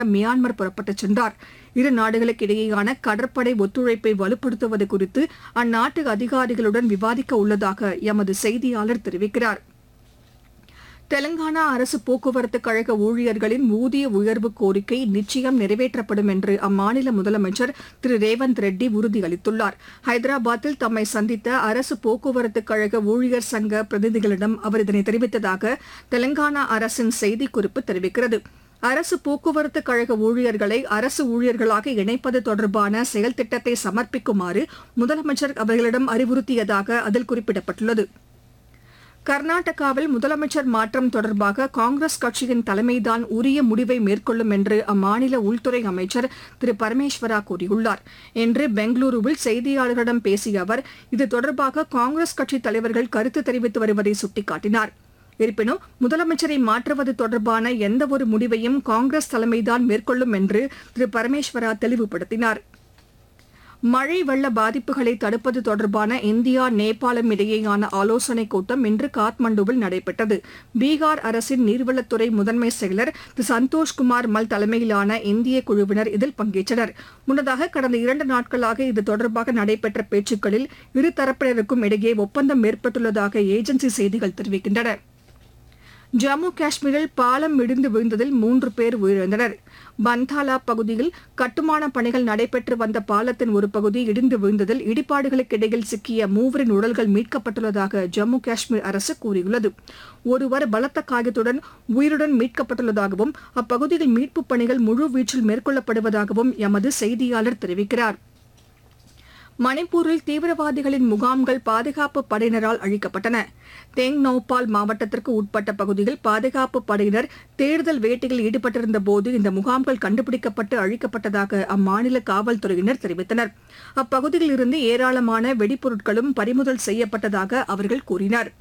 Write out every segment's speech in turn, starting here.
Myanmar புறப்பட்டுச் சென்றார் இரு நாடுகளுக்கு இடையேயான கடற்படை ஒத்துழைப்பை வலுப்படுத்துவது குறித்து அந்நாட்டு அதிகாரிகளுடன் விவாதிக்க உள்ளதாக எமது செய்தியாளர் தெரிவிக்கிறார் தெலங்கானா அரசு போக்குவரத்து கழக ஊழியர்களின் ஊதிய உயர்வு கோரிக்கை நிச்சயம் நிறைவேற்றப்படும் என்று அம்மாநில முதலமைச்சர் திரு ரேவந்த் ரெட்டி உறுதியளித்துள்ளார் ஹைதராபாத்தில் தம்மை சந்தித்த அரசு போக்குவரத்து கழக ஊழியர் சங்க பிரதிநிதிகளிடம் அவர் இதனை தெரிவித்ததாக தெலங்கானா அரசின் செய்திக்குறிப்பு தெரிவிக்கிறது அரசு போக்குவரத்து கழக ஊழியர்களை அரசு ஊழியர்களாக இணைப்பது தொடர்பான செயல் திட்டத்தை சமர்ப்பிக்குமாறு முதலமைச்சர் அவர்களிடம் அறிவுறுத்தியதாக அதில் குறிப்பிடப்பட்டுள்ளது கர்நாடகாவில் முதலமைச்சர் மாற்றம் தொடர்பாக காங்கிரஸ் கட்சியின் தலைமைதான் உரிய முடிவை மேற்கொள்ளும் என்று அம்மாநில உள்துறை அமைச்சர் திரு பரமேஸ்வரா கூறியுள்ளார் இன்று பெங்களூருவில் செய்தியாளர்களிடம் பேசிய அவர் இது தொடர்பாக காங்கிரஸ் கட்சி தலைவர்கள் கருத்து தெரிவித்து வருவதை சுட்டிக்காட்டினார் இருப்பினும் முதலமைச்சரை மாற்றுவது தொடர்பான எந்தவொரு முடிவையும் காங்கிரஸ் தலைமைதான் மேற்கொள்ளும் என்று திரு பரமேஸ்வரா தெளிவுபடுத்தினார் மழை வெள்ள பாதிப்புகளை தடுப்பது தொடர்பான இந்தியா நேபாளம் இடையேயான ஆலோசனைக் கூட்டம் இன்று காத்மண்டுவில் நடைபெற்றது பீகார் அரசின் நீர்வளத்துறை முதன்மை செயலர் திரு சந்தோஷ்குமார் மல் தலைமையிலான இந்திய குழுவினர் இதில் பங்கேற்றனர் முன்னதாக கடந்த இரண்டு நாட்களாக இது தொடர்பாக நடைபெற்ற பேச்சுக்களில் இரு தரப்பினருக்கும் இடையே ஒப்பந்தம் ஏற்பட்டுள்ளதாக ஏஜென்சி செய்திகள் தெரிவிக்கின்றன ஜம்மு காஷ்மீரில் பாலம் இடிந்து விழுந்ததில் மூன்று பேர் உயிரிழந்தனர் பந்தாலா பகுதியில் கட்டுமான பணிகள் நடைபெற்று வந்த பாலத்தின் ஒரு பகுதி இடிந்து விழுந்ததில் இடிபாடுகளுக்கு இடையில் சிக்கிய மூவரின் உடல்கள் மீட்கப்பட்டுள்ளதாக ஜம்மு காஷ்மீர் அரசு கூறியுள்ளது ஒருவர் பலத்த காயத்துடன் உயிருடன் மீட்கப்பட்டுள்ளதாகவும் அப்பகுதியில் மீட்புப் பணிகள் முழுவீச்சில் மேற்கொள்ளப்படுவதாகவும் எமது செய்தியாளர் தெரிவிக்கிறார் மணிப்பூரில் தீவிரவாதிகளின் முகாம்கள் பாதுகாப்பு படையினரால் அழிக்கப்பட்டன தெங் நௌபால் மாவட்டத்திற்கு உட்பட்ட பகுதியில் பாதுகாப்பு படையினர் தேடுதல் வேட்டையில் ஈடுபட்டிருந்த போது இந்த முகாம்கள் கண்டுபிடிக்கப்பட்டு அழிக்கப்பட்டதாக அம்மாநில காவல்துறையினர் தெரிவித்தனர் அப்பகுதியில் இருந்து ஏராளமான வெடிப்பொருட்களும் பறிமுதல் செய்யப்பட்டதாக அவர்கள் கூறினர்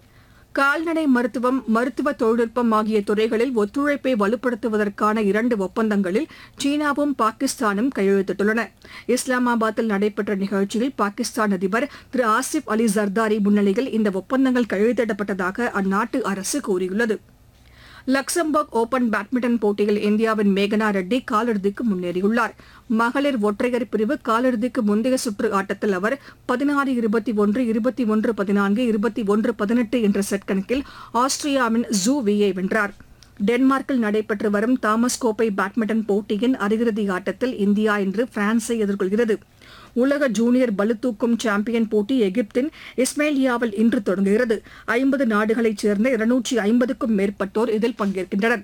கால்நடை மருத்துவம் மருத்துவ தொழில்நுட்பம் ஆகிய துறைகளில் ஒத்துழைப்பை வலுப்படுத்துவதற்கான இரண்டு ஒப்பந்தங்களில் சீனாவும் பாகிஸ்தானும் கையெழுத்திட்டுள்ளன இஸ்லாமாபாத்தில் நடைபெற்ற நிகழ்ச்சியில் பாகிஸ்தான் அதிபர் திரு ஆசிப் அலி ஜர்தாரி முன்னிலையில் இந்த ஒப்பந்தங்கள் கையெழுத்திடப்பட்டதாக அந்நாட்டு அரசு கூறியுள்ளது லக்சம்பர்க் ஓபன் பேட்மிண்டன் போட்டியில் இந்தியாவின் மேகனா ரெட்டி காலிறுதிக்கு முன்னேறியுள்ளார் மகளிர் ஒற்றையர் பிரிவு காலிறுதிக்கு முந்தைய சுற்று ஆட்டத்தில் அவர் பதினாறு இருபத்தி ஒன்று இருபத்தி ஒன்று பதினான்கு இருபத்தி ஒன்று பதினெட்டு என்ற செட் கணக்கில் ஆஸ்திரியாவின் ஜூ வியை வென்றார் டென்மார்க்கில் நடைபெற்று வரும் தாமஸ் கோப்பை பேட்மிண்டன் போட்டியின் அரையிறுதி ஆட்டத்தில் இந்தியா இன்று பிரான்ஸை எதிர்கொள்கிறது உலக ஜூனியர் பளுதூக்கும் சாம்பியன் போட்டி எகிப்தின் இஸ்மேலியாவில் இன்று தொடங்குகிறது ஐம்பது நாடுகளைச் சேர்ந்த இருநூற்றி ஐம்பதுக்கும் மேற்பட்டோர் இதில் பங்கேற்கின்றனர்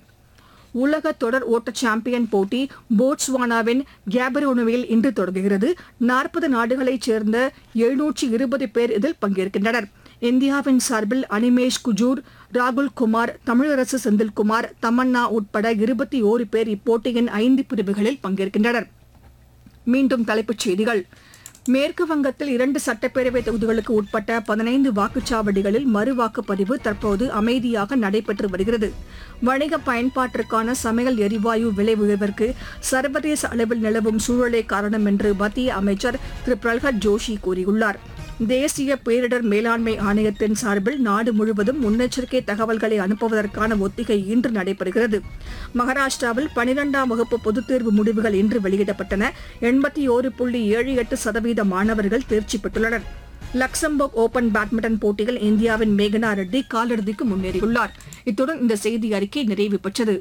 உலக தொடர் ஓட்ட சாம்பியன் போட்டி போட்ஸ்வானாவின் கேபரோனுவில் இன்று தொடங்குகிறது நாற்பது நாடுகளைச் சேர்ந்த எழுநூற்றி இருபது பேர் இதில் பங்கேற்கின்றனர் இந்தியாவின் சார்பில் அனிமேஷ் குஜூர் ராகுல் குமார் தமிழரசு செந்தில்குமார் தமன்னா உட்பட இருபத்தி ஓரு பேர் இப்போட்டியின் ஐந்து பிரிவுகளில் பங்கேற்கின்றனர் மீண்டும் தலைப்புச் செய்திகள் மேற்கு வங்கத்தில் இரண்டு சட்டப்பேரவை தொகுதிகளுக்கு உட்பட்ட பதினைந்து வாக்குச்சாவடிகளில் மறு வாக்குப்பதிவு தற்போது அமைதியாக நடைபெற்று வருகிறது வணிக பயன்பாட்டிற்கான சமையல் எரிவாயு விலை உயர்விற்கு சர்வதேச அளவில் நிலவும் சூழலே காரணம் என்று மத்திய அமைச்சர் திரு பிரல்ஹத் ஜோஷி கூறியுள்ளார் தேசிய பேரிடர் மேலாண்மை ஆணையத்தின் சார்பில் நாடு முழுவதும் முன்னெச்சரிக்கை தகவல்களை அனுப்புவதற்கான ஒத்திகை இன்று நடைபெறுகிறது மகாராஷ்டிராவில் பனிரெண்டாம் வகுப்பு பொதுத் தேர்வு முடிவுகள் இன்று வெளியிடப்பட்டன எண்பத்தி ஓரு புள்ளி ஏழு எட்டு சதவீத மாணவர்கள் தேர்ச்சி பெற்றுள்ளனர் லக்சம்பர்க் ஓபன் பேட்மிண்டன் போட்டியில் இந்தியாவின் மேகனா ரெட்டி காலிறுதிக்கு முன்னேறியுள்ளார் இத்துடன் இந்த செய்தி அறிக்கை நிறைவு பெற்றது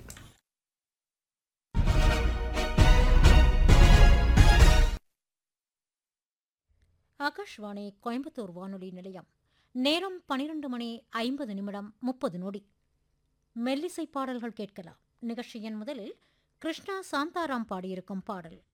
ஆகாஷ்வாணி கோயம்புத்தூர் வானொலி நிலையம் நேரம் பனிரெண்டு மணி ஐம்பது நிமிடம் முப்பது நொடி மெல்லிசை பாடல்கள் கேட்கலாம் நிகழ்ச்சியின் முதலில் கிருஷ்ணா சாந்தாராம் பாடியிருக்கும் பாடல்